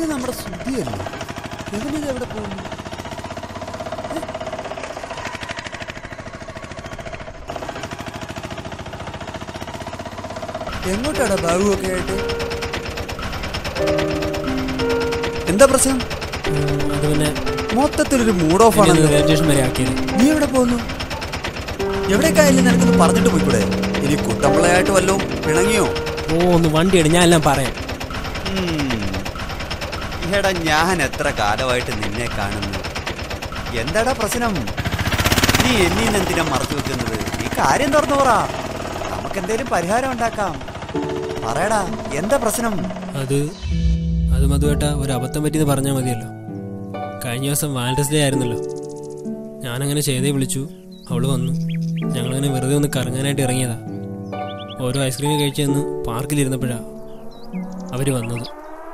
ഇത് നമ്മുടെ ശ്രുതിയല്ലേ ഇവനിത് എവിടെ പോകുന്നു എങ്ങോട്ടാടാ ബാഗുമൊക്കെ ആയിട്ട് എന്താ പ്രശ്നം അത് പിന്നെ മൊത്തത്തിലൊരു മൂഡ് ഓഫ് എന്നെ ഒന്ന് ആണല്ലോ റെയിൽവേ സ്റ്റേഷൻ വരെ ആക്കിയത് നീ എവിടെ പോകുന്നു എവിടേക്കായാലും നിനക്കൊന്ന് പറഞ്ഞിട്ട് പോയിക്കൂടെ ഇനി കുട്ടമ്പിളയായിട്ട് വല്ലതും പിണങ്ങിയോ ഓ ഒന്ന് വണ്ടി എടു ഞാൻ എല്ലാം പറയാം എടാ ഞാൻ എത്ര കാലമായിട്ട് നിന്നെ കാണുന്നു എന്താടാ പ്രശ്നം നീ എന്നീന്ന് എന്തിനാ മറച്ചു വെക്കുന്നത് ഈ കാര്യം തുറന്നു പറ നമുക്ക് എന്തേലും പരിഹാരം ഉണ്ടാക്കാം പറയടാ എന്താ പ്രശ്നം അത് അത് മധുവേട്ട ഒരു അബദ്ധം പറ്റിയെന്ന് പറഞ്ഞാൽ മതിയല്ലോ കഴിഞ്ഞ ദിവസം വാലന്റൈൻസ് ഡേ ആയിരുന്നല്ലോ ഞാനങ്ങനെ ചെയ്തേ വിളിച്ചു അവള് വന്നു ഞങ്ങളങ്ങനെ വെറുതെ ഒന്ന് കറങ്ങാനായിട്ട് ഇറങ്ങിയതാ ഓരോ ഐസ്ക്രീം കഴിച്ചു ചെന്ന് പാർക്കിലിരുന്നപ്പോഴാ അവര് വന്നത്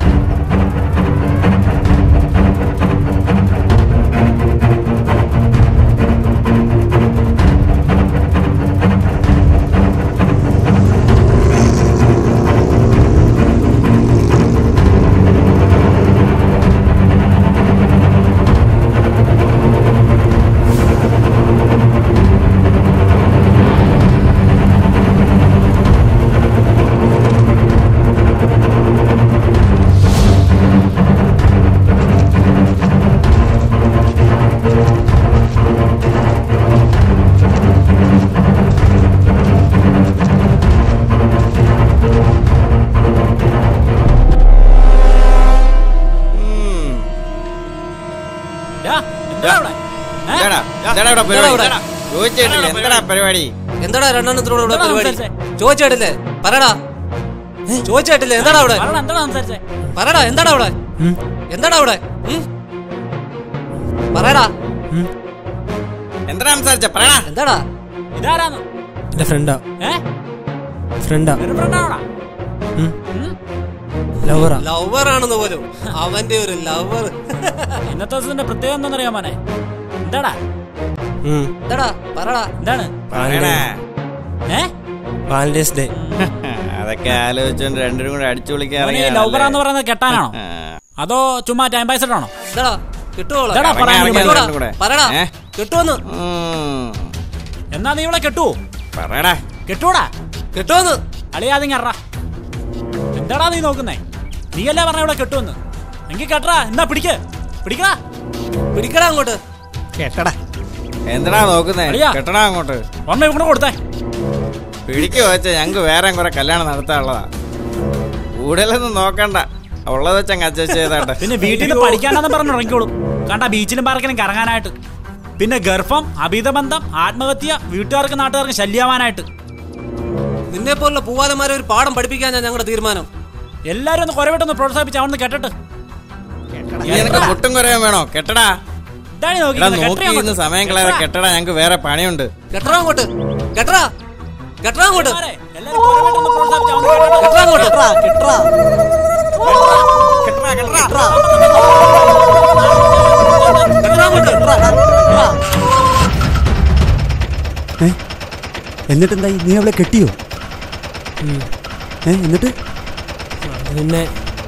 എന്താടാ എന്താടാ ഇവിടെ പരിപാടി ചോദിച്ചിട്ടില്ല എന്താടാ പരിപാടി എന്താടാ രണ്ടെണ്ണത്തിനോട് ഇവിടെ പരിപാടി ചോദിച്ചേട്ടില്ലേ പറയടാ ചോദിച്ചേട്ടില്ലേ എന്താടാ അവിടെ പറയടാ എന്താടാ അവിടെ ഉം, എന്താടാ അവിടെ ഉം? പറയടാ എന്താടാ സംസാരിച്ച പറയടാ എന്താടാ ഇതാരാന്ന് എന്റെ ഫ്രണ്ടാ ഏ ഫ്രണ്ടാ ഒരു ഫ്രണ്ടാണോടാ ലവറാ ലവർ ആണെന്ന് പോലും അവന്റെ ഒരു ലവർ ഇന്നത്തെ ദിവസത്തിന്റെ പ്രത്യേകത എന്താണെന്നറിയാൻ മോനെ എന്താടാ ഉം, എന്താടാ പറടാ എന്താണ് പറയടാ ഏ വാലന്റൈൻസ് ഡേ അതൊക്കെ ആലോചിച്ചോണ്ട് രണ്ടുപേരും കൂടെ അടിച്ചു വിളിക്കാൻ മോനെ ഈ ഇറങ്ങിയതല്ലേ? ലൗബറാന്ന് പറയുന്നത് കെട്ടാനാണോ ആ. അതോ ചുമ്മാ ടൈം പാസ് ഇട്ടാണോ എന്താടാ കിട്ടുവോളാ എന്താടാ ഇറങ്ങി, പറയാൻ ഇറങ്ങി, വിടുവാ? രണ്ടും കൂടെ. പറടാ ഏ? കിട്ടുവന്ന് ഉം. എന്നാ നീ ഇവിടെ കെട്ടുവോ പറയടാ കെട്ടൂടാ കിട്ടുവന്ന് അളിയാതെ അറ എന്താടാ നീ നോക്കുന്നേ നീയല്ലേ പറഞ്ഞ ഇവിടെ കെട്ടുവന്ന് എങ്കിൽ കെട്ടറാ എന്നാ പിടിക്ക് പിടിക്കടാ പിടിക്കടാ അങ്ങോട്ട് കെട്ടടാ എന്താടാ നോക്കുന്നേ അളിയാ. കെട്ടടാ അങ്ങോട്ട് ഓർമ്മ ഇവിടെ കൊടുത്തേ പിടിക്കു വെച്ച ഞങ്ങക്ക് വേറെ കുറെ കല്യാണം നടത്താനുള്ളതാ കൂടുതലൊന്നും നോക്കണ്ട ഉള്ളത് വെച്ചങ്ങ് അഡ്ജസ്റ്റ് ചെയ്താട്ടെ പിന്നെ വീട്ടിൽ നിന്ന് പഠിക്കാനെന്ന് പറഞ്ഞു ഇറങ്ങിക്കോളും കണ്ട ബീച്ചിലും പാർക്കിലും കറങ്ങാനായിട്ട് പിന്നെ ഗർഭം അഭിതബന്ധം ആത്മഹത്യ വീട്ടുകാർക്ക് നാട്ടുകാർക്ക് ശല്യമാനായിട്ട് നിന്നെ പോലുള്ള പൂവാലന്മാരെ ഒരു പാഠം പഠിപ്പിക്കാൻ ഞാൻ ഞങ്ങളുടെ തീരുമാനം എല്ലാരും ഒന്ന് കുറവിട്ടൊന്ന് പ്രോത്സാഹിപ്പിച്ച് അവിടെ കേട്ടിട്ട് നീ നിനക്ക് മുട്ടും കുറയാൻ വേണോ കെട്ടടാ ഇതാണ് എടാ നോക്കിയിരുന്നത്. നോക്കി കെട്ടറി ഇന്ന് അങ്ങോട്ട്. സമയം കളയാതെ കെട്ടറാ. കെട്ടടാ ഞങ്ങക്ക് വേറെ പണിയുണ്ട് കെട്ടറാ അങ്ങോട്ട് കെട്ടറാ കെട്ടറാ അങ്ങോട്ട് ഇവന്മാരെ, എല്ലാരും കുറവിട്ടൊന്ന് പ്രോത്സാഹിപ്പിച്ച് അവിടെ കേട്ടിട്ട്. കെട്ടറാ അങ്ങോട്ട് കെട്ടടാ കെട്ടടാ കെട്ടറാ അങ്ങോട്ട് ഏ എന്നിട്ടെന്തായി നീ അവളെ കെട്ടിയോ ഉം, ഏ എന്നിട്ട് അത് പിന്നെ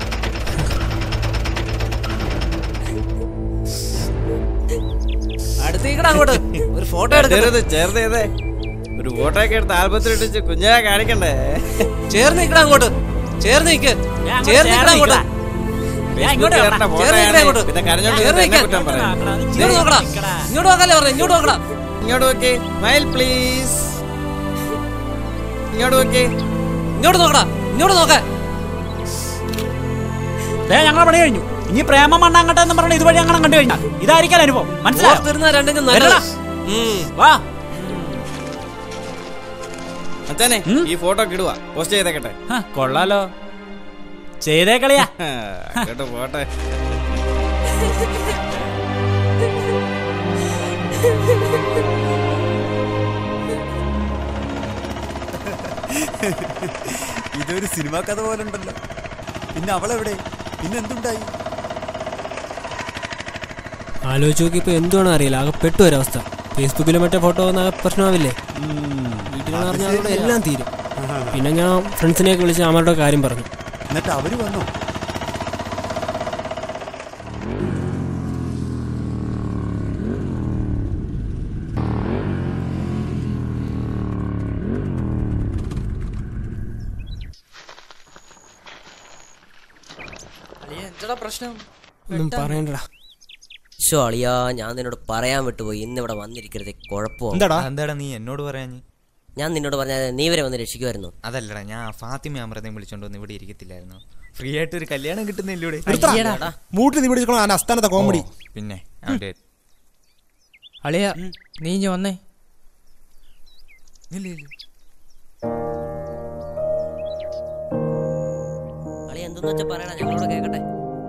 അടുത്തേക്കടാ അങ്ങോട്ട് ഒരു ഫോട്ടോ എടുത്തിട്ട് ചെറുത് ചേർത്ത് ചെയ്തേ ഒരു ഫോട്ടോ ഒക്കെ എടുത്ത് ആൽബത്തിൽ ഇട്ടിച്ച് കുഞ്ഞാ കാണിക്കണ്ടേ ചേർന്ന് നിക്കടാ അങ്ങോട്ട് ചേർന്ന് നിക്ക് ഞാൻ അങ്ങോട്ട് ചേർന്ന് നിക്കടാ അങ്ങോട്ട് ചേർന്ന് ഞാൻ ഇങ്ങോട്ട് ഫേസ്ബുക്കിൽ വരണം. ഇടണ്ട ഫോട്ടോ ചേർന്ന് നിക്കടാ ആണ്. അങ്ങോട്ട് പിന്നെ കരഞ്ഞോണ്ട് ചേർന്ന് എന്നെ നിക്ക്. കുറ്റം പറയാം ഇങ്ങോട്ട് നോക്കടാ ഇങ്ങോട്ട് നോക്കാല്ലേ പറഞ്ഞേ ഇങ്ങോട്ട് നോക്കടാ ഇങ്ങോട്ട് നോക്കി സ്മൈൽ പ്ലീസ് ഇങ്ങോട്ട് നോക്കി ഇങ്ങോട്ട് നോക്കടാ ഇങ്ങോട്ട് നോക്കാൻ ദേ ഞങ്ങളെ പണി കഴിഞ്ഞു ഇനി പ്രേമം മണ്ണാങ്കട്ടെ എന്ന് പറഞ്ഞ ഇതുവഴി അങ്ങനെ കണ്ടു കഴിഞ്ഞാൽ ഇതായിരിക്കും അനുഭവം മനസ്സിലായോ ഓർത്തിരുന്ന രണ്ടിനും നല്ലതാ വരടാ. ഉം. വാ അച്ഛനെ ഉം? ഈ ഫോട്ടോ ഒക്കെ ഇടുവാ പോസ്റ്റ് ചെയ്തേക്കട്ടെ ഹ, കൊള്ളാലോ ചെയ്തേ കളിയാ കേട്ടോ പോട്ടെ ഇതൊരു സിനിമാ കഥ പോലെ ഉണ്ടല്ലോ പിന്നെ അവളെവിടെ പിന്നെ എന്തുണ്ടായി ആലോചിച്ച് നോക്കിയപ്പോ എന്തുവാണോ അറിയില്ല ആകെ പെട്ടു ഒരവസ്ഥ ഫേസ്ബുക്കിലും മറ്റേ ഫോട്ടോ വന്ന പ്രശ്നമാവില്ലേ വീട്ടിൽ അത് പറഞ്ഞാൽ ശരിയാ. എല്ലാം തീരും പിന്നെ ഞാൻ ഫ്രണ്ട്സിനെയൊക്കെ വിളിച്ച് അവരുടെ കാര്യം പറഞ്ഞു എന്നിട്ട് അവര് വന്നോ എന്താ പ്രശ്നം ഒന്നും പറയണ്ടടാ ഷോ അളിയാ ഞാൻ നിന്നോട് പറയാൻ വിട്ടുപോയി ഇന്ന് ഇവിടെ വന്നിരിക്കരുത് കുഴപ്പമോ എന്താടാ എന്താടാ നീ എന്നോട് പറയാഞ്ഞ് ഞാൻ നിന്നോട് പറഞ്ഞാൽ നീ വരെ വന്ന് രക്ഷിക്കുമായിരുന്നു അതല്ലടാ ഞാൻ ഫാത്തിമ അമൃതയും വിളിച്ചോണ്ട് വന്ന് ഇവിടെ ഇരിക്കത്തില്ലായിരുന്നു ഫ്രീ ആയിട്ട് ഒരു കല്യാണം കിട്ടുന്നില്ലൂടെ മൂട്ടിൽ നീ പിടിച്ചോളാം ആ അസ്ഥാനത്തെ കോമഡി പിന്നെ അവന്റെ അളിയ നീ ഇഞ്ഞ് വന്നേ അളി എന്തെന്ന് വെച്ചാൽ പറയണ ഞങ്ങളോട് കേക്കട്ടെ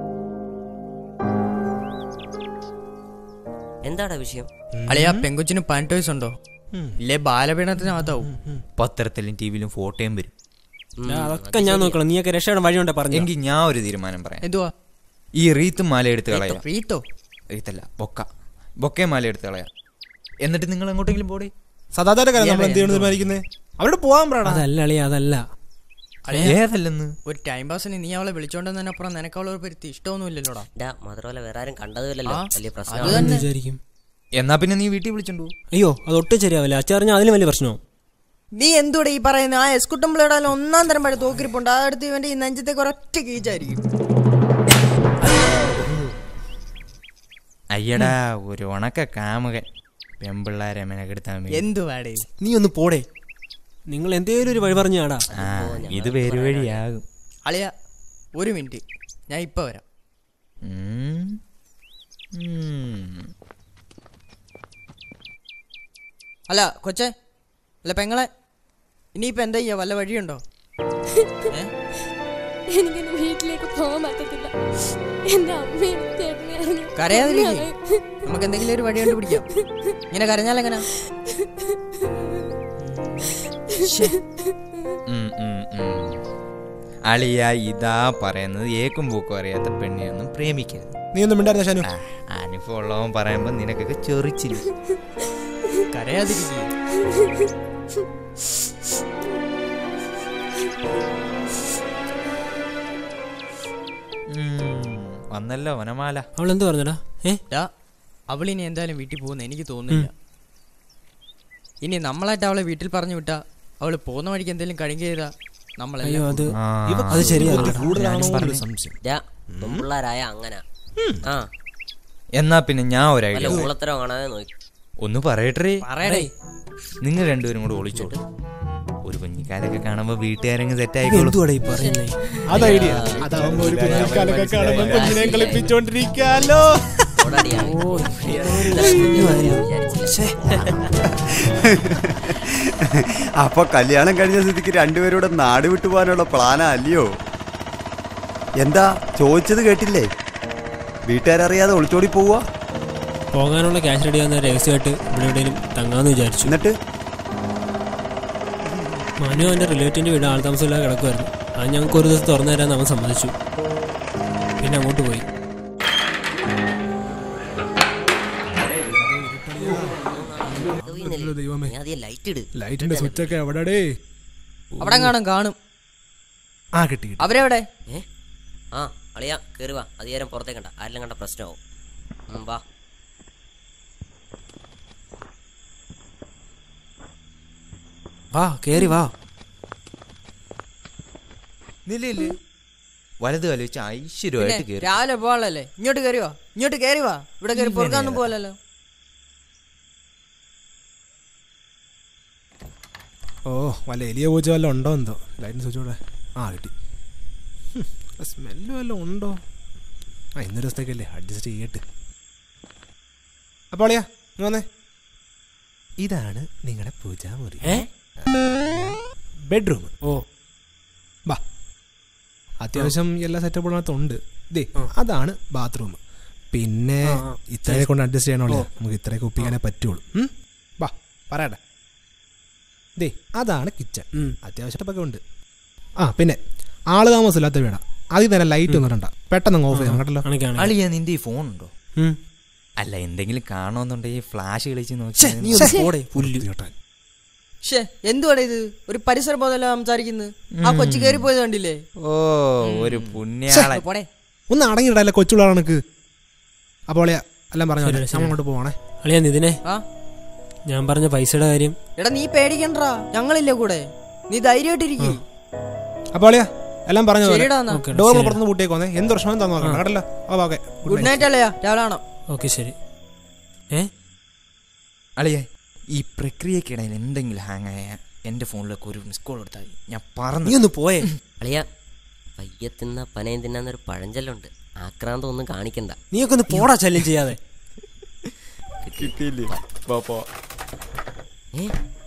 എന്താടാ വിഷയം അളിയ പെങ്കൊച്ചിന് പതിനെട്ട് വയസ്സുണ്ടോ ഇല്ലേ ബാലപീഡനത്തിനകത്താവും പത്രത്തിലും ടിവിയിലും ഫോട്ടോയും വരും ഡാ, അതൊക്കെ ഞാൻ നോക്കണം നീയൊക്കെ രക്ഷയുടെ വഴിയുണ്ടെ പറഞ്ഞു എങ്കിൽ ഞാൻ ഒരു തീരുമാനം പറയാം എന്തുവാ ഈ റീത്തും മാല എടുത്ത് കളയാം റീത്തോ റീത്തല്ല ബൊക്ക ബൊക്കേ മാല എടുത്ത് കളയാം എന്നിട്ട് നിങ്ങൾ എങ്ങോട്ടെങ്കിലും പോടേ സദാചാര കാര്യം നമ്മൾ എന്ത് ചെയ്യണം തീരുമാനിക്കുന്നത് അവരോട് പോവാൻ പറയടാ അതല്ല അളിയ അതല്ല ഏതല്ലെന്ന് ഒരു ടൈം പാസിന് നീ അവളെ വിളിച്ചോണ്ടെന്നതിനപ്പുറം നിനക്ക് അവളെ ഒരു പരുത്തി ഇഷ്ടമൊന്നുമില്ലല്ലോടാ ഡാ മാത്രമല്ല വേറെ ആരും കണ്ടതുമില്ലല്ലോ ആ, വലിയ അത് പ്രശ്നമാണ് തന്നെ വിചാരിക്കും എന്നാ പിന്നെ നീ വീട്ടിൽ വിളിച്ചോണ്ടു അയ്യോ അത് ഒട്ടും ശരിയാവില്ല അച്ചറിഞ്ഞാൽ അതിലും വലിയ പ്രശ്നമോ നീ എന്തുകൂടെ ഈ പറയുന്നത് ആ എസ്കുട്ടം പിള്ളേടാലും ഒന്നാം തരം പഴയ തോക്കിരിപ്പുണ്ട് അതെടുത്ത് ഇവന്റെ ഈ നെഞ്ചത്തേക്ക് ഒരൊറ്റ കീച്ചായിരിക്കും അയ്യടാ ഒരു ഉണക്ക കാമുകൻ പെമ്പിള്ളാരെ മെനക്കെടുത്താൻ എന്തു വേടേ നീ ഒന്ന് പോടേ നിങ്ങൾ എന്തേലും ഒരു വഴി പറഞ്ഞാടാ ആ ഇത് പേരുവഴിയാകും അളിയ ഒരു മിനിറ്റ് ഞാൻ ഇപ്പൊ വരാം ഉം. ഉം. അല്ല കൊച്ചേ അല്ല പെങ്ങളെ ഇനിയിപ്പോ എന്താ ചെയ്യാ വല്ല വഴിയുണ്ടോ ഏ? എനിക്കിനി വീട്ടിലേക്ക് പോകാൻ പറ്റത്തില്ല എന്റെ അമ്മയും ചേട്ടനെയും കരയാതിരിക്കേ നമുക്ക് എന്തെങ്കിലും ഒരു വഴി കണ്ടുപിടിക്കാം ഇങ്ങനെ കരഞ്ഞാലെങ്ങനാ ശ്ശേ. ഉം, ഉം, ഉം. അളിയ ഇതാ പറയുന്നത് ഏക്കും പൂക്കും അറിയാത്ത പെണ്ണിയൊന്നും പ്രേമിക്കരുത് നീ ഒന്നും മിണ്ടായിരുന്ന ഷാനു ആ, അനുഭവം ഉള്ളവൻ പറയുമ്പോ നിനക്കൊക്കെ ചെറിച്ചില്ല കരയാതിരിക്കേ ഉം. വന്നല്ലോ വനമാല അവൾ എന്ത് പറഞ്ഞടാ ഏ ഡാ അവളിനി എന്തായാലും വീട്ടിൽ പോകുന്ന എനിക്ക് തോന്നുന്നില്ല ഇനി നമ്മളായിട്ട് അവളെ വീട്ടിൽ പറഞ്ഞു വിട്ടാ അവള് പോകുന്ന വഴിക്ക് എന്തെങ്കിലും കഴിഞ്ഞു ചെയ്താ അയ്യോ നമ്മളെല്ലാം അത് ആ, അത് ശരിയല്ല കൂടുതലാണോ എന്നൊരു സംശയം ഡാ പെൺപിള്ളാരായ അങ്ങനെ ആ എന്നാ പിന്നെ ഞാൻ ഒരു വല്ല ഐഡിയ ഊളത്തരം കാണാതെ നോക്കി ഒന്ന് പറയട്ടെ പറയടേ നിങ്ങൾ രണ്ടുപേരും കൂടെ ഒളിച്ചോളൂ ഒരു കുഞ്ഞിക്കാലൊക്കെ കാണുമ്പോ വീട്ടുകാരങ്ങ് സെറ്റ് ആയിക്കോളും എന്തുവാടാ ഈ പറയുന്നേ അത് ഐഡിയ അതാവുമ്പോ ഒരു കുഞ്ഞിക്കാലൊക്കെ കാണുമ്പോൾ കുഞ്ഞിനെ കളിപ്പിച്ചോണ്ടിരിക്കാലോ ഓടാടിയാ അപ്പൊ കല്യാണം കഴിഞ്ഞ സ്ഥിതിക്ക് രണ്ടുപേരുടെ നാട് വിട്ടു പോകാനുള്ള പ്ലാനാ അല്ലയോ എന്താ ചോദിച്ചത് കേട്ടില്ലേ വീട്ടുകാരറിയാതെ ഒളിച്ചോടി പോവുക പോകാനുള്ള ക്യാഷ് റെഡി ആവുന്ന രഹസ്യമായിട്ട് ഇവിടെ എവിടെയും തങ്ങാന്ന് വിചാരിച്ചു എന്നിട്ട് മനു അവന്റെ റിലേറ്റീവിന്റെ വീട് ആൾതാമസമില്ലാതെ കിടക്കുമായിരുന്നു അത് ഞങ്ങൾക്ക് ഒരു ദിവസം തുറന്നു തരാൻ അവൻ സമ്മതിച്ചു പിന്നെ അങ്ങോട്ട് പോയി നീ അധികം ലൈറ്റ് ഇട് ലൈറ്റിന്റെ സ്വിച്ച് ഒക്കെ എവിടെടേ അവിടെ കാണും കാണും ആ കിട്ടി കിട്ടി. അവരെവിടെ ഏ ആ അളിയാ കേറി വാ അധികാരം പുറത്തേക്ക് കണ്ട ആരെല്ലാം കണ്ട പ്രശ്നമാവും ഉം, വാ വാ കേറി വാ നില്ലേ വലത് കാലം വെച്ച് പിന്നെ ഐശ്വര്യമായിട്ട് കയറി രാവിലെ പോകാനല്ലേ ഇങ്ങോട്ട് കയറി വാ ഇങ്ങോട്ട് കയറി വാ ഇവിടെ കയറി പൊറുക്കാനൊന്നും പോലല്ലോ ഓ വല്ല എലിയ പൂച്ച വല്ലതും ഉണ്ടോ എന്തോ ലൈറ്റിന് സ്വിച്ച് കൂടെ ആ കിട്ടി സ്മെല്ല് വല്ലതും ഉണ്ടോ ആ ഇന്നൊരു ദിവസത്തേക്കല്ലേ അഡ്ജസ്റ്റ് ചെയ്യട്ട് അപ്പോൾ അളിയാ നീ വന്നേ ഇതാണ് നിങ്ങളുടെ പൂജാമുറി ബെഡ്റൂം ഓ ബാ അത്യാവശ്യം എല്ലാ സെറ്റപ്പുകളകത്തുണ്ട് ഇതേ അതാണ് ബാത്റൂം പിന്നെ ആ, ആ. ഇത്രയൊക്കെ കൊണ്ട് അഡ്ജസ്റ്റ് ചെയ്യണമല്ലോ നമുക്ക് ഇത്രയൊക്കെ ഒപ്പിക്കാനേ പറ്റുള്ളൂ ഉം? ബാ പറയട്ടെ ദേ അതാണ് കിച്ചൺ ഉം. അത്യാവശ്യം സെറ്റപ്പൊക്കെ ഉണ്ട് ആ പിന്നെ ആള് താമസമില്ലാത്ത വീടാ അതിൽ തന്നെ ലൈറ്റ് ഒന്നും ഇടണ്ട പെട്ടെന്ന് ഓഫ് ചെയ്യണം കേട്ടല്ലോ അണക്കാണ് അളിയ നിന്റെ ഈ ഫോൺ ഉണ്ടോ അല്ല എന്തെങ്കിലും കാണുമെന്നുണ്ടെങ്കിൽ ഫ്ലാഷ് കളിച്ച് നോക്കി നീ ഒന്ന് പോടേ പുല്ല് കേട്ടാൻ ഷേ എന്തുവാടെ ഇത് ഒരു പരിസര ബോധമല്ല സംസാരിക്കുന്നത് ആ കൊച്ചു കയറി പോയത് കണ്ടില്ലേ ഓ ഒരു പുണ്യാളൻ പോടെ ഒന്ന് അടങ്ങിയിടല്ലേ കൊച്ചുള്ള കണക്ക് അപ്പോൾ അളിയാ എല്ലാം പറഞ്ഞു ശരി, ശരി. നമ്മൾ അങ്ങോട്ട് പോവാണേ അളിയാ നിതിനെ ആ ഞാൻ പറഞ്ഞ പൈസയുടെ കാര്യം എടാ നീ പേടിക്കണ്ടാ ഞങ്ങളില്ലേ കൂടെ നീ ധൈര്യമായിട്ടിരിക്കേ അപ്പോൾ അളിയാ എല്ലാം പറഞ്ഞു ശരിടാ എന്നാ. ഓക്കെ ഡോർ പുറത്തുനിന്ന് പൂട്ടിയേക്കോന്നേ എന്ത് പ്രശ്നം എന്താ നോക്കണം കേട്ടല്ലോ ഓ ഓക്കെ ഗുഡ് നൈറ്റ് അല്ലയാ രാവിലെ കാണാം ഓക്കെ ശരി ഏ അളിയേ ഈ പ്രക്രിയക്കിടയിൽ എന്തെങ്കിലും ഹാങ് ആയ എൻ്റെ ഫോണിലേക്ക് ഒരു മിസ് കോൾ എടുത്താൽ മതി. ഞാൻ നീ പറഞ്ഞു ഒന്ന് പോയേ അളിയ പയ്യെ തിന്ന പനയും തിന്നാന്നൊരു പഴഞ്ചൊല്ലുണ്ട് ആക്രാന്തം ഒന്നും കാണിക്കണ്ട നീയൊക്കെ ഒന്ന് പോടാ ശല്യം ചെയ്യാതെ കിട്ടിയില്ലേ പോ ഏ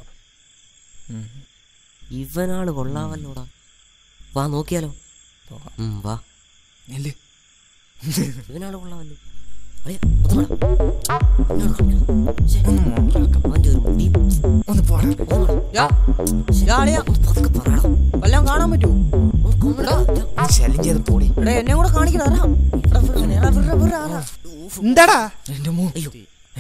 ഇവനാള് കൊള്ളാവല്ലോടാ വാ നോക്കിയാലോ ഉം, വാ ഇല്ലേ ഇവനാള് കൊള്ളാമല്ലോ അളിയ, ഒന്ന് വാടാ. ഇങ്ങോട്ട് കാണിക്കണം. ശ്ശെ, അവൻ്റെ ഒരു മുടി. ഒന്ന് പോടാ ഒന്ന് വാടാ. യാ, യാ അളിയാ, ഒന്ന് പതുക്കെ പറയടാ. വല്ലതും കാണാൻ പറ്റുമോ ഒന്ന് കൊന്നെടാ. ശല്യം ചെയ്ത് പോടി എടാ എന്നെ കൂടെ കാണിക്കടാ എടാ. എടാ, വിറ, എടാ, വിറ, വിറ, എടാ. എന്താടാ എൻ്റെ മോ അയ്യോ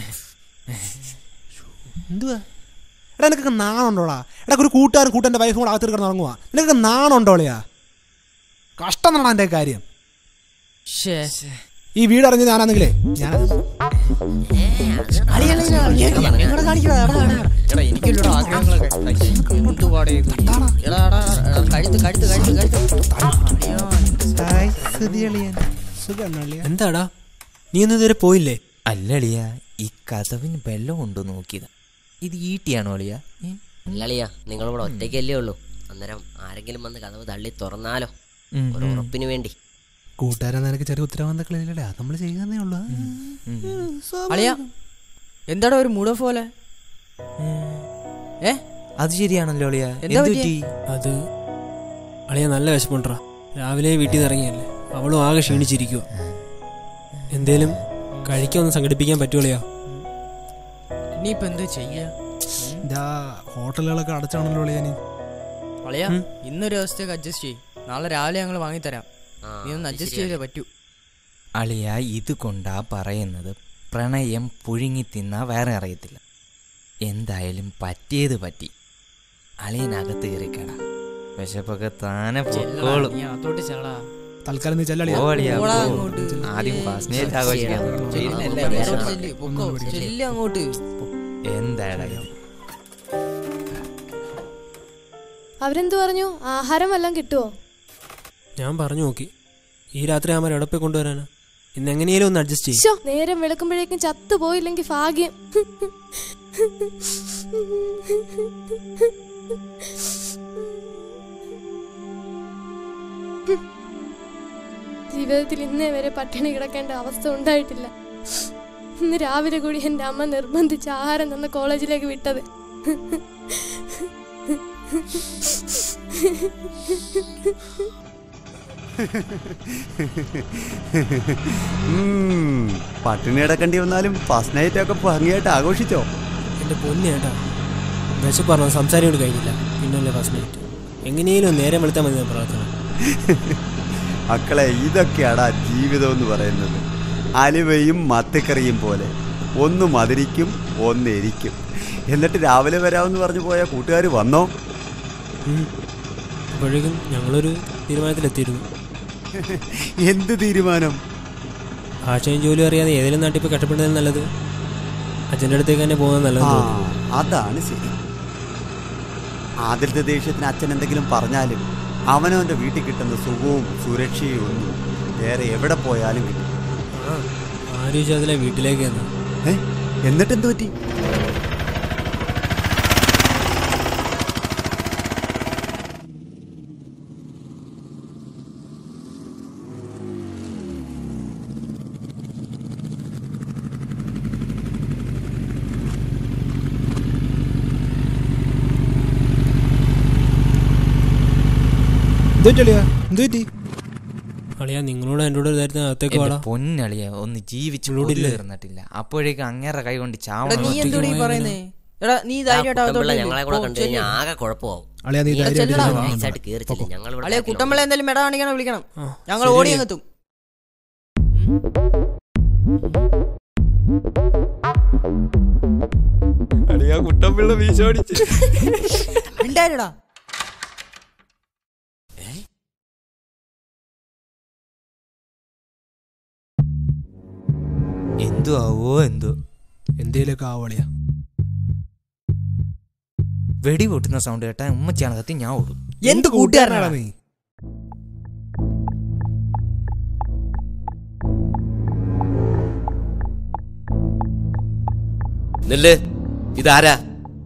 എന്തുവാ എടാ നിനക്കൊക്കെ നാണുണ്ടോടാ എടാ ഒരു കൂട്ടുകാരൻ കൂട്ടൻ്റെ വൈഫും കൂടെ അകത്ത് കിടന്ന് ഉറങ്ങുവാ നിനക്കൊക്കെ നാണുണ്ടോളിയാ കഷ്ടം എന്നാണ് എൻ്റെ കാര്യം ശ്ശേ. ഈ വീട് അറിഞ്ഞത് ഞാനാണെങ്കിലേ ഞാൻ അളിയാ, അളിയാ, അളിയാ, എന്നെ കൂടെ കാണിക്കടാ, എടാ, എടാ, എടാ. എടാ, എനിക്കില്ലടാ ആഗ്രഹങ്ങളൊക്കെ. എന്തുവാടേ ഇത്? എടാ, എടാ, എടാ, കഴുത്ത് കഴുത്ത് കഴുത്ത് കഴുത്ത് അളിയാ, സുഖം എന്താടാ നീ ഒന്നും ഇതുവരെ പോയില്ലേ അല്ല അളിയ ഈ കഥവിന് ബെല്ലം ഉണ്ടോ നോക്കിയതാ ഇത് ഈട്ടിയാണോ അളിയ അല്ലളിയ നിങ്ങളിവിടെ ഒറ്റയ്ക്കല്ലേ ഉള്ളൂ അന്നേരം ആരെങ്കിലും വന്ന് കഥവ് തള്ളി തുറന്നാലോ ഒരു ഉറപ്പിന് വേണ്ടി കൂട്ടുകാരൻ നിനക്ക് ചെറിയ ഉത്തരവാദിത്തങ്ങളില്ലേ അത് നമ്മൾ ചെയ്യാന്നേ ഉള്ളൂ അളിയാ എന്താടാ ഒരു മൂഡ് ഓഫ് പോലെ ഏ അത് ശരിയാണല്ലോ അളിയ എന്താ പറ്റിയെ? അത് അളിയ നല്ല വിശപ്പുണ്ടാ രാവിലെ വീട്ടിൽ നിന്ന് ഇറങ്ങിയല്ലേ അവളും ആകെ ക്ഷീണിച്ചിരിക്കുക എന്തേലും കഴിക്കാനൊന്നും സംഘടിപ്പിക്കാൻ പറ്റുമല്ലയോ ഇനിയിപ്പോ എന്താ ചെയ്യാ ഇതാ ഹോട്ടലുകളൊക്കെ അടച്ചാണല്ലോ ഞാൻ അളിയാ ഇന്നൊരു ദിവസത്തേക്ക് അഡ്ജസ്റ്റ് ചെയ്യ് നാളെ രാവിലെ ഞങ്ങൾ വാങ്ങിത്തരാം ആ, നീ ഒന്ന് അത് അഡ്ജസ്റ്റ് ശരിയാ. ചെയ്തേ പറ്റൂ അളിയ ഇത് കൊണ്ടാ പറയുന്നത് പ്രണയം പുഴുങ്ങി തിന്നാ വേറെ അറിയത്തില്ല എന്തായാലും പറ്റിയത് പറ്റി അളിയനകത്ത് കയറിക്കടാ വിശപ്പൊക്കെ താനെ ചെല്ലടാ, പൊക്കോളും നീ അതോട്ട് ചെല്ലടാ തൽക്കാലം നീ ചെല്ലളിയാ ഓ അളിയാ, പോടാ പോ. അങ്ങോട്ട്. ആദ്യം ഫസ്റ്റ് നൈറ്റ് ആഘോഷിക്കാം ചെല്ല്, വേഗം ചെല്ല്, പൊക്കോ, ചെല്ല് അങ്ങോട്ട് എന്താടാ ഇത് അവരെന്തു പറഞ്ഞു ആഹാരം വല്ലതും കിട്ടുമോ ഞാൻ പറഞ്ഞു നോക്കി ഈ രാത്രി ആമാർ എവിടെ പോയി കൊണ്ടുവരാനാ ഇന്ന് എങ്ങനെയാലും ഒന്ന് അഡ്ജസ്റ്റ് ചെയ്യും ശോ നേരം വെളുക്കുമ്പോഴേക്കും ചത്തു പോയില്ലെങ്കിൽ ഭാഗ്യം ജീവിതത്തിൽ ഇന്നേ വരെ പട്ടിണി കിടക്കേണ്ട അവസ്ഥ ഉണ്ടായിട്ടില്ല ഇന്ന് രാവിലെ കൂടി എൻ്റെ അമ്മ നിർബന്ധിച്ച് ആഹാരം തന്ന കോളേജിലേക്ക് വിട്ടത് ഉം, പട്ടിണി കിടക്കേണ്ടി വന്നാലും ഫസ്റ്റ് നൈറ്റ് ഒക്കെ ഭംഗിയായിട്ട് ആഘോഷിച്ചോ എൻ്റെ പൊന്നു ചേട്ടാ വിശപ്പ് പറഞ്ഞു സംസാരിക്കൊണ്ട് കഴിഞ്ഞില്ല പിന്നല്ലേ ഫസ്റ്റ് നൈറ്റ് എങ്ങനെയും നേരം വെളുത്താൽ മതി ഞാൻ പ്രാർത്ഥന മക്കളെ ഇതൊക്കെയാടാ ജീവിതം എന്ന് പറയുന്നത് അലുവയും മത്തിക്കറിയും പോലെ ഒന്ന് മധുരിക്കും ഒന്ന് എരിക്കും എന്നിട്ട് രാവിലെ വരാമെന്ന് പറഞ്ഞു പോയ കൂട്ടുകാർ വന്നോ ഉം. അപ്പോഴേക്കും ഞങ്ങളൊരു തീരുമാനത്തിലെത്തിയിരുന്നു എന്ത് തീരുമാനം ഭാഷയും ജോലിയും അറിയാതെ ഏതെങ്കിലും നാട്ടിൽ പോയി കഷ്ടപ്പെടുന്നതിൽ നല്ലത് അച്ഛൻ്റെ അടുത്തേക്ക് തന്നെ പോകുന്നത് ആ നല്ലതെന്ന് തോന്നി അതാണ് ശരി ആദ്യത്തെ ദേഷ്യത്തിന് അച്ഛൻ എന്തെങ്കിലും പറഞ്ഞാലും അവനവൻ്റെ വീട്ടിൽ കിട്ടുന്ന സുഖവും സുരക്ഷയും ഒന്നും വേറെ എവിടെ പോയാലും കിട്ടും ആ ആരും ചോദിച്ചാൽ വീട്ടിലേക്ക് തന്നെ ഏ എന്നിട്ട് എന്ത് പറ്റി എന്ത് പറ്റിയളിയാ എന്ത് പറ്റി അളിയാ നിങ്ങളോട് എൻ്റെ കൂടെ ഒരു കാര്യത്തിന് അകത്തേക്ക് എന്റെ വാടാ പൊന്നളിയ ഒന്ന് ജീവിച്ചു ഇവിടില്ലേ? തീർന്നിട്ടില്ല അപ്പോഴേക്കും അങ്ങേറെ കൈ കൊണ്ട് എടാ ചാവണം നീ എന്തോടി പറയുന്നേ എടാ നീ ധൈര്യമായിട്ട് ആ, അകത്തോട്ട് കുട്ടമ്പിള്ള ചെല്ല്. ഞങ്ങളെ കൂടെ പോ, കണ്ടു ചെല്ല്. കഴിഞ്ഞാൽ ആകെ കുഴപ്പമാവും അളിയാ നീ നീ ധൈര്യമായിട്ട് ചെല്ലടാ. ഇരുന്ന് വാ. നൈസായിട്ട് കയറി ചെല്ലും ഞങ്ങൾ ഇവിടെ അളിയ കുട്ടമ്പള എന്തായാലും മെട കാണിക്കണം വിളിക്കണം ആ, ഞങ്ങൾ ശരി ഓടി അളിയാ. അങ്ങെത്തും അടിയാ കുട്ടമ്പിള്ള വീശോടിച്ച് ഉണ്ടായിരടാ എന്തോ ആവോ എന്തോ എന്തേലൊക്കെ ആവളിയാ വെടി പൊട്ടുന്ന സൗണ്ട് കേട്ടാ ഉമ്മച്ചാണ് കത്തി ഞാൻ ഓടും എന്ത് കൂട്ടുകാരനാടാ നീ നെല്ല് ഇതാരാ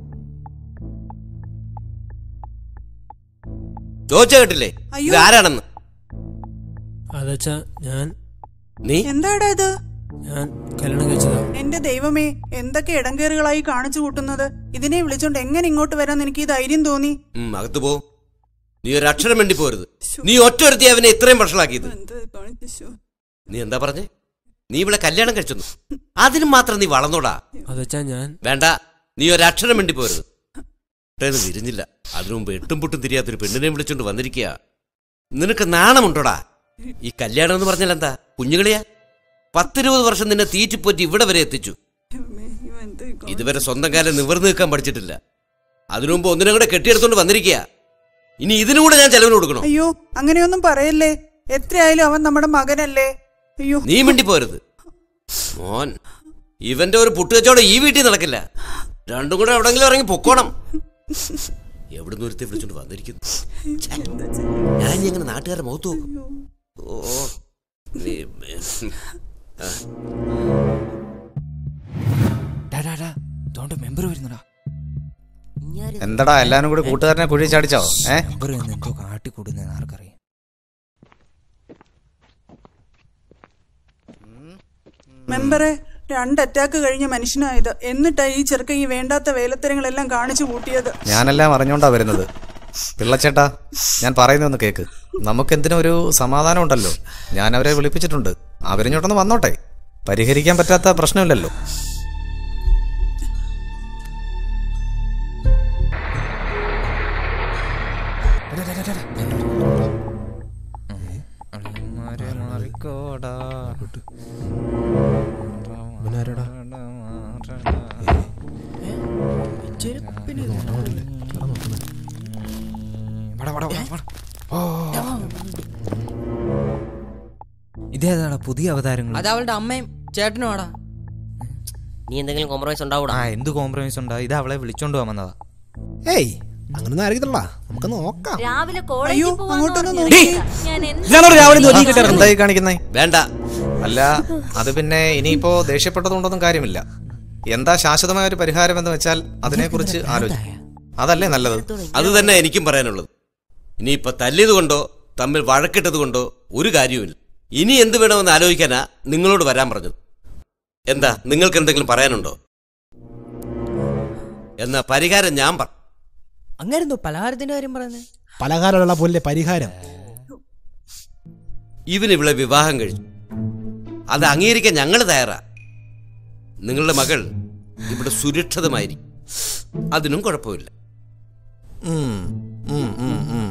ചോദിച്ച കേട്ടില്ലേ അയ്യോ. ഇതാരാണെന്ന് അതച്ചാ ഞാൻ നീ എന്താടാ ഇത് ഞാൻ കല്യാണം കഴിച്ചതാ എന്റെ ദൈവമേ എന്തൊക്കെ ഇടങ്കേറുകളായി കാണിച്ചു കൂട്ടുന്നത് ഇതിനെ വിളിച്ചോണ്ട് എങ്ങനെ ഇങ്ങോട്ട് വരാൻ എനിക്ക് ഈ ധൈര്യം തോന്നി ഉം, അകത്ത് പോ നീ ഒരു അക്ഷരം വേണ്ടി പോരുത് നീ ഒറ്റ ഒരുത്തി അവനെ ഇത്രയും വഷളാക്കിയത് നീ എന്താ പറഞ്ഞേ നീ ഇവിടെ കല്യാണം കഴിച്ചെന്നു അതിനും മാത്രം നീ വളർന്നോടാ അതച്ചാ ഞാൻ വേണ്ട നീ ഒരു അക്ഷരം വേണ്ടി പോരുത് പെട്ടെന്ന് തിരിഞ്ഞില്ല അതിനു മുമ്പ് എട്ടും പൊട്ടും തിരിയാത്തൊരു പെണ്ണിനെ വിളിച്ചോണ്ട് വന്നിരിക്കുക നിനക്ക് നാണമുണ്ടോടാ ഈ കല്യാണം എന്ന് പറഞ്ഞാൽ എന്താ കുഞ്ഞുകളിയാ പത്തിരുപത് വർഷം നിന്നെ തീറ്റിപ്പോറ്റി ഇവിടെ വരെ എത്തിച്ചു ഇതുവരെ സ്വന്തം കാലം നിവർന്നു നിൽക്കാൻ പഠിച്ചിട്ടില്ല അതിനു മുമ്പ് ഒന്നിനെ കൂടെ കെട്ടിയെടുത്തോണ്ട് വന്നിരിക്കുക ഇനി ഇതിനു കൂടെ ഞാൻ ചെലവിന് കൊടുക്കണോ അയ്യോ അങ്ങനെയൊന്നും പറയല്ലേ എത്രയായാലും അവൻ നമ്മുടെ മകനല്ലേ അയ്യോ നീ മിണ്ടി പോരുത് മോൻ ഇവന്റെ ഒരു പുട്ടുകച്ചവടം ഈ വീട്ടിൽ നടക്കില്ല രണ്ടും കൂടെ എവിടെങ്കിലും ഇറങ്ങി പൊക്കോണം എവിടുന്ന് ഒരുത്തി വിളിച്ചോണ്ട് വന്നിരിക്കുന്നു ഛെ, ഞാൻ ഇനി എങ്ങനെ നാട്ടുകാരുടെ മുഖത്ത് നോക്കും ഓ നീ ആ. മെമ്പർ വരുന്നടാ എന്താടാ എല്ലാരും കൂടി കൂട്ടുകാരനെ കുഴി ചാടിച്ചോ ഏ മെമ്പർ എന്തോ കാട്ടിക്കൂടുന്നതെന്ന് ആർക്കറിയാം മെമ്പറെ രണ്ട് അറ്റാക്ക് കഴിഞ്ഞ മനുഷ്യനായത് എന്നിട്ടാ ഈ ചെറുക്കൻ ഈ വേണ്ടാത്ത വേലത്തരങ്ങളെല്ലാം കാണിച്ചു കൂട്ടിയത് ഞാനെല്ലാം അറിഞ്ഞോണ്ടാ വരുന്നത് പിള്ളച്ചേട്ടാ ഞാൻ പറയുന്നൊന്ന് കേക്ക് നമുക്കെന്തിനും ഒരു സമാധാനം ഉണ്ടല്ലോ ഞാൻ അവരെ വിളിപ്പിച്ചിട്ടുണ്ട് അവരിങ്ങോട്ടൊന്ന് വന്നോട്ടെ പരിഹരിക്കാൻ പറ്റാത്ത പ്രശ്നമില്ലല്ലോ ഇതേതാടാ പുതിയ അവതാരങ്ങൾ അത് അവളുടെ അമ്മയും ചേട്ടനും ആടാ നീ എന്തെങ്കിലും കോംപ്രമൈസ് ഉണ്ടാവൂടാ ആ എന്ത് കോംപ്രമൈസ് ഉണ്ടാ ഇത് അവളെ വിളിച്ചോണ്ട് വന്നതാ ഏയ് അങ്ങനൊന്നും ആയിരിക്കത്തില്ല നമുക്ക് നോക്കാം രാവിലെ അയ്യോ കോളേജിൽ അങ്ങോട്ടൊന്ന് പോവാൻ നോക്കി ഞാൻ എന്ത് ഇതാണോ രാവിലെ ഇത് ഒരുങ്ങി കിടക്കുന്നത്? എന്തായി കാണിക്കുന്നേ വേണ്ട അല്ല അത് പിന്നെ ഇനിയിപ്പോ ദേഷ്യപ്പെട്ടതുകൊണ്ടൊന്നും കാര്യമില്ല എന്താ ശാശ്വതമായ ഒരു പരിഹാരം എന്ന് വെച്ചാൽ അതിനെക്കുറിച്ച് ആലോചിക്കും അതല്ലേ നല്ലത് അത് തന്നെ എനിക്കും പറയാനുള്ളത് ഇനിയിപ്പൊ തല്ലിയത് കൊണ്ടോ തമ്മിൽ വഴക്കിട്ടത് കൊണ്ടോ ഒരു കാര്യവുമില്ല ഇനി എന്ത് വേണമെന്ന് ആലോചിക്കാനാ നിങ്ങളോട് വരാൻ പറഞ്ഞത് എന്താ നിങ്ങൾക്ക് എന്തെങ്കിലും പറയാനുണ്ടോ എന്നാ പരിഹാരം ഞാൻ പറ അങ്ങനെന്തോ പലഹാരത്തിന്റെ കാര്യം പറയുന്നത് പലഹാരമുള്ള പോലെ പരിഹാരം ഇവന് ഇവിടെ വിവാഹം കഴിഞ്ഞു അത് അംഗീകരിക്കാൻ ഞങ്ങൾ തയ്യാറാ നിങ്ങളുടെ മകൾ ഇവിടെ സുരക്ഷിതമായിരിക്കും അതിനും കുഴപ്പമില്ല ഉം, ഉം, ഉം, ഉം.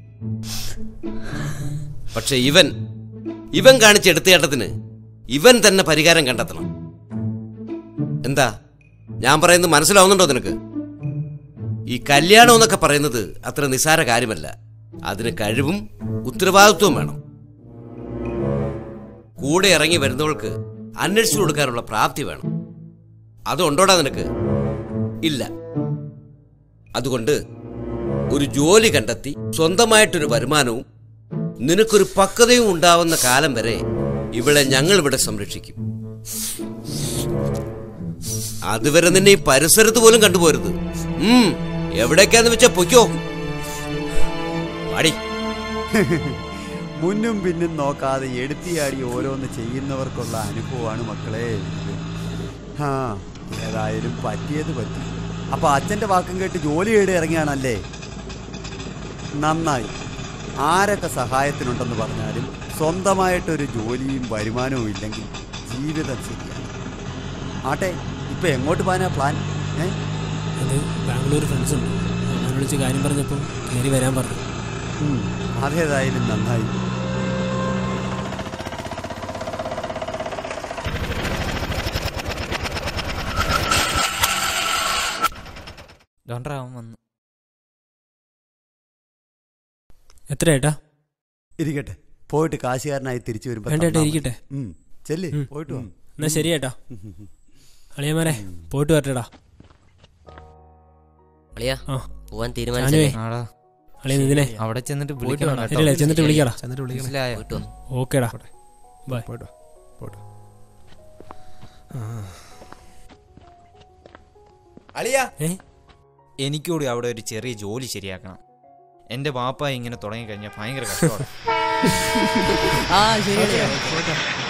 പക്ഷെ ഇവൻ ഇവൻ കാണിച്ച എടുത്തേട്ടത്തിന് ഇവൻ തന്നെ പരിഹാരം കണ്ടെത്തണം എന്താ ഞാൻ പറയുന്നത് മനസ്സിലാവുന്നുണ്ടോ നിനക്ക് ഈ കല്യാണം എന്നൊക്കെ പറയുന്നത് അത്ര നിസ്സാര കാര്യമല്ല അതിന് കഴിവും ഉത്തരവാദിത്വവും വേണം കൂടെ ഇറങ്ങി വരുന്നവൾക്ക് അന്വേഷിച്ചു കൊടുക്കാനുള്ള പ്രാപ്തി വേണം അതുണ്ടോടാ നിനക്ക് ഇല്ല അതുകൊണ്ട് ഒരു ജോലി കണ്ടെത്തി സ്വന്തമായിട്ടൊരു വരുമാനവും നിനക്കൊരു പക്വതയും ഉണ്ടാവുന്ന കാലം വരെ ഇവിടെ ഞങ്ങൾ ഇവിടെ സംരക്ഷിക്കും അതുവരെ നിന്നെ ഈ പരിസരത്ത് പോലും കണ്ടുപോരുത് ഉം എവിടേക്കാന്ന് വെച്ചാ പൊയ്ക്കോ പാടി മുന്നും പിന്നും നോക്കാതെ എടുത്തിയാടി ഓരോന്ന് ചെയ്യുന്നവർക്കുള്ള അനുഭവമാണ് മക്കളെ ഇത്. ആ ഏതായാലും പറ്റിയത് പറ്റി അപ്പൊ അച്ഛന്റെ വാക്കും കേട്ട് ജോലി കേട് ഇറങ്ങിയാണല്ലേ നന്നായി ആരൊക്കെ സഹായത്തിനുണ്ടെന്ന് പറഞ്ഞാലും സ്വന്തമായിട്ടൊരു ജോലിയും വരുമാനവും ഇല്ലെങ്കിൽ ജീവിതം ശരിയാണ് ആട്ടെ ഇപ്പൊ എങ്ങോട്ട് പോകാനാ പ്ലാൻ ഏ അത് ബാംഗ്ലൂർ ഫ്രണ്ട്സ് ഉണ്ട് അവനെ വിളിച്ച് കാര്യം പറഞ്ഞപ്പോൾ കയറി വരാൻ പറഞ്ഞു ഉം, അതേതായാലും നന്നായി ദോണ്ടാ അവൻ വന്നു എത്ര ഏട്ടാ ഇരിക്കട്ടെ പോയിട്ട് കാശുകാരനായി തിരിച്ചു വരുമ്പോ വേണ്ട ഏട്ടാ തന്നാ മതി. ഇരിക്കട്ടെ ഉം, ചെല്ല് ഉം. പോയിട്ട് വാ. എന്നാ ശരി ഏട്ടാ അളിയന്മാരെ പോയിട്ട് വരട്ടെടാ അളിയാ ആ പോവാൻ ഞാനുവേ തീരുമാനിച്ചല്ലേ ആടാ അളിയൻ ഇതിനെ അവിടെ ചെന്നിട്ട് പോയിട്ട് വിളിക്കണം വേണം കേട്ടോ. ഇല്ല ചെന്നിട്ട് വിളിക്കടാ ചെന്നിട്ട് വിളിക്കണം മനസ്സിലായോ പോയിട്ട് വാ. ഓക്കേടാ ബൈ പോയിട്ടോ പോയിട്ടോ അളിയാ എനിക്കൂടി അവിടെ ഒരു ചെറിയ ജോലി ശരിയാക്കണം എന്റെ വാപ്പ ഇങ്ങനെ തുടങ്ങി കഴിഞ്ഞാൽ ഭയങ്കര കഷ്ടമാണ് ആ ശരി